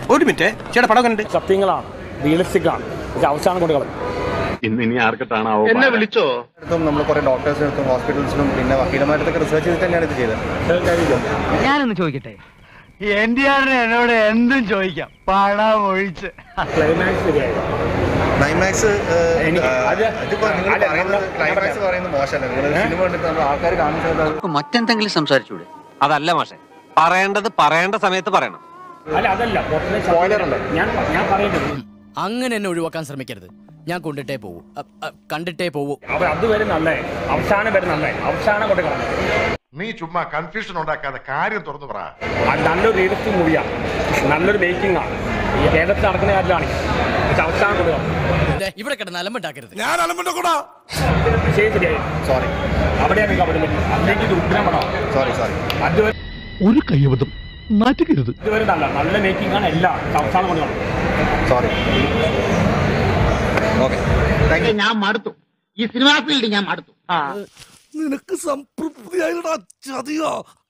ഒരു മിനിറ്റ് ചേട്ടാ പടം കണ്ടിട്ട് സത്യങ്ങളാണ് റിയലിസ്റ്റിക് ആണ് പക്ഷെ അവസാനം കൊണ്ട് കളഞ്ഞു ഇന്ന് ഇനി ആർക്കിട്ടാണാവോ എന്നെ വിളിച്ചോ അടുത്തും നമ്മൾ കുറെ ഡോക്ടേഴ്സിനും അടുത്തും ഹോസ്പിറ്റൽസിനും പിന്നെ വക്കീലന്മാരുടെ റിസർച്ച് ചെയ്തിട്ട് തന്നെയാണ് ഇത് ചെയ്തത് ഞാനൊന്ന് ചോദിക്കട്ടെ എൻ ഡി ആറിന് എന്നോട് എന്തും ചോദിക്കാം പണം ഒഴിച്ച് ക്ലൈമാക്സ് ശരിയായി ക്ലൈമാക്സ് എനിക്ക് അത് ഇതിപ്പോ നിങ്ങൾ അല്ല, പറയുന്നത് നമ്മൾ- ക്ലൈമാക്സ് പറയുന്നത് മോശമല്ല നിങ്ങൾ സിനിമ കണ്ടിട്ട് നമ്മൾ ആൾക്കാർ കാണുന്നത് അത് മറ്റെന്തെങ്കിലും സംസാരിച്ചൂടെ അതല്ല മാഷെ പറയേണ്ടത് പറയേണ്ട സമയത്ത് പറയണം അല്ല അതല്ല പൊട്ടനെ Spoiler ഉണ്ട്. ഞാൻ ഞാൻ പറയുന്നത് അങ്ങനെ എന്നെ ഒഴിവാക്കാൻ ശ്രമിക്കരുത് ഞാൻ കൊണ്ടിട്ടേ പോവൂ അ, അ, കണ്ടിട്ടേ പോവൂ അവർ അതുവരെ നല്ലേ അവസാനം വരെ നല്ലേ അവസാനം കൊണ്ട് കളഞ്ഞു നീ ചുമ്മാ കൺഫ്യൂഷൻ ഉണ്ടാക്കാതെ കാര്യം തുറന്നു പറ അത് നല്ലൊരു റിയലിസ്റ്റിക് മൂവിയാണ് നല്ലൊരു മേക്കിംഗ് ആണ് ഈ കേരളത്തിൽ നടക്കുന്ന കാര്യമാണ് പക്ഷെ അവസാനം കൊണ്ട് കളഞ്ഞു ദേ, ഇവിടെ കിടന്ന് അലമ്പുണ്ടാക്കരുത് ഞാൻ അലമ്പുണ്ട കൂടാ ശരി ശരിയായി സോറി അവിടെയാണ് എനിക്ക് അവിടെ പറ്റുന്നത് അതിലേക്ക് ഇത് ഉഗ്രം പടമാണ് സോറി സോറി അതുവരെ ഒരു കയ്യബദ്ധം നാറ്റുകരുത് ഇതുവരെ നല്ല നല്ല മേക്കിംഗ് ആണ് എല്ലാം അവസാനം കൊണ്ട് കളഞ്ഞു സോറി ഓക്കെ താങ്ക് യു ഞാൻ മടുത്തു ഈ സിനിമാ ഫീൽഡ് ഞാൻ മടുത്തു നിനക്ക് സംതൃപ്തിയായിട്ടാ ചതിയോ